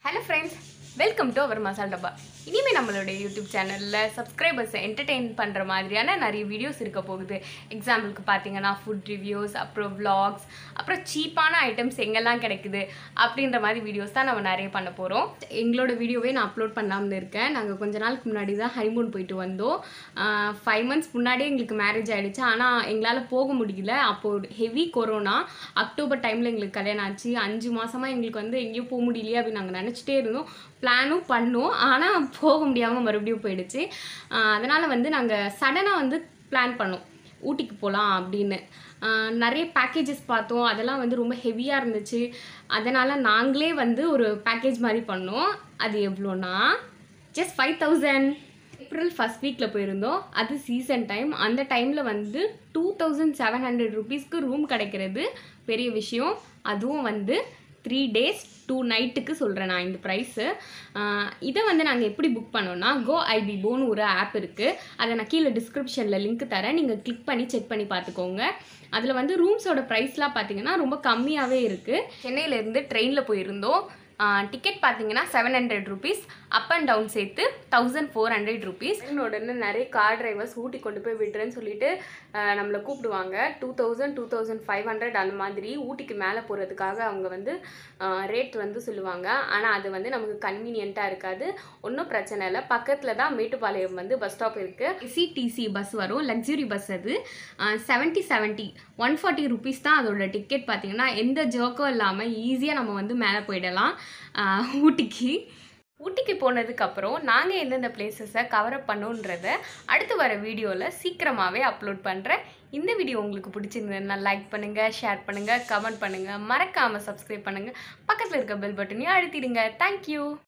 hello friends welcome to our Masal Dabba இனிமேல் நம்மளுடைய YouTube சேனலில் சப்ஸ்கிரைபர்ஸை என்டர்டெயின் பண்ணுற மாதிரியான நிறைய வீடியோஸ் இருக்க போகுது எக்ஸாம்பிளுக்கு பார்த்தீங்கன்னா ஃபுட் ரிவ்யூஸ் அப்புறம் vlogs அப்புறம் சீப்பான ஐட்டம்ஸ் எங்கெல்லாம் கிடைக்குது அப்படின்ற மாதிரி வீடியோஸ் தான் நம்ம நிறைய பண்ண போகிறோம் எங்களோட வீடியோவே நான் அப்லோட் பண்ணாமல் இருக்கேன் நாங்கள் கொஞ்ச நாளுக்கு முன்னாடி தான் ஹனிமூன் போயிட்டு வந்தோம் ஃபைவ் மந்த்ஸ் முன்னாடியே எங்களுக்கு மேரேஜ் ஆகிடுச்சு ஆனால் எங்களால் போக முடியல அப்போது ஹெவி கொரோனா அக்டோபர் டைமில் எங்களுக்கு கல்யாணம் ஆச்சு அஞ்சு மாதமாக எங்களுக்கு வந்து எங்கேயும் போக முடியலையே அப்படின்னு நாங்கள் நினச்சிட்டே இருந்தோம் பிளானும் பண்ணோம் ஆனால் போக முடியாமல் மறுபடியும் போயிடுச்சு அதனால் வந்து நாங்கள் சடனாக வந்து பிளான் பண்ணோம் ஊட்டிக்கு போகலாம் அப்படின்னு ஆஹ் நிறைய பேக்கேஜஸ் பார்த்தோம் அதெல்லாம் வந்து ரொம்ப ஹெவியாக இருந்துச்சு அதனால் நாங்களே வந்து ஒரு பேக்கேஜ் மாதிரி பண்ணோம் அது எவ்வளோனா just five thousand April first வீக்கில் போயிருந்தோம் அது சீசன் டைம் அந்த டைமில் வந்து டூ தௌசண்ட் செவன் ஹண்ட்ரட் ருபீஸ்க்கு ரூம் கிடைக்கிறது பெரிய விஷயம் அதுவும் வந்து த்ரீ டேஸ் டூ நைட்டுக்கு சொல்கிறேன் நான் இந்த ப்ரைஸு இதை வந்து நாங்கள் எப்படி புக் பண்ணோம்னா கோ ஐபிபோன்னு ஒரு ஆப் இருக்குது அதை நான் கீழே டிஸ்கிரிப்ஷனில் லிங்க் தரேன் நீங்கள் கிளிக் பண்ணி செக் பண்ணி பார்த்துக்கோங்க அதில் வந்து ரூம்ஸோட ப்ரைஸ்லாம் பார்த்தீங்கன்னா ரொம்ப கம்மியாகவே இருக்குது சென்னையிலேருந்து ட்ரெயினில் போயிருந்தோம் டிக்கெட் பார்த்தீங்கன்னா seven hundred rupees up and down சேர்த்து தௌசண்ட் ஃபோர் ஹண்ட்ரட் ருபீஸ் உடனே நிறைய கார் டிரைவர்ஸ் ஊட்டி கொண்டு போய் விடுறேன்னு சொல்லிட்டு ஆஹ் நம்மளை கூப்பிடுவாங்க two thousand two thousand five hundred அந்த மாதிரி ஊட்டிக்கு மேலே போகிறதுக்காக அவங்க வந்து ரேட் வந்து சொல்லுவாங்க ஆனால் அது வந்து நமக்கு கன்வீனியண்ட்டாக இருக்காது ஒன்றும் பிரச்சனை இல்லை பக்கத்தில் தான் மேட்டுப்பாளையம் வந்து பஸ் ஸ்டாப் இருக்குது சிடிசி பஸ் வரும் லக்ஸுரி பஸ் அது seventy seventy one forty rupees தான் அதோட டிக்கெட் பார்த்தீங்கன்னா எந்த ஜோக்கும் இல்லாமல் ஈஸியாக நம்ம வந்து மேலே போயிடலாம் ஆஹ் ஊட்டிக்கு ஊட்டிக்கு போனதுக்கப்புறம் நாங்கள் எந்தெந்த பிளேசஸை கவர் அப் பண்ணோன்றத அடுத்து வர வீடியோவில் சீக்கிரமாகவே அப்லோட் பண்ணுறேன் இந்த வீடியோ உங்களுக்கு பிடிச்சிருந்ததுன்னா லைக் பண்ணுங்கள் ஷேர் பண்ணுங்கள் கமெண்ட் பண்ணுங்கள் மறக்காமல் சப்ஸ்கிரைப் பண்ணுங்கள் பக்கத்தில் இருக்க பெல் பட்டனையும் அழுத்திடுங்க தேங்க்யூ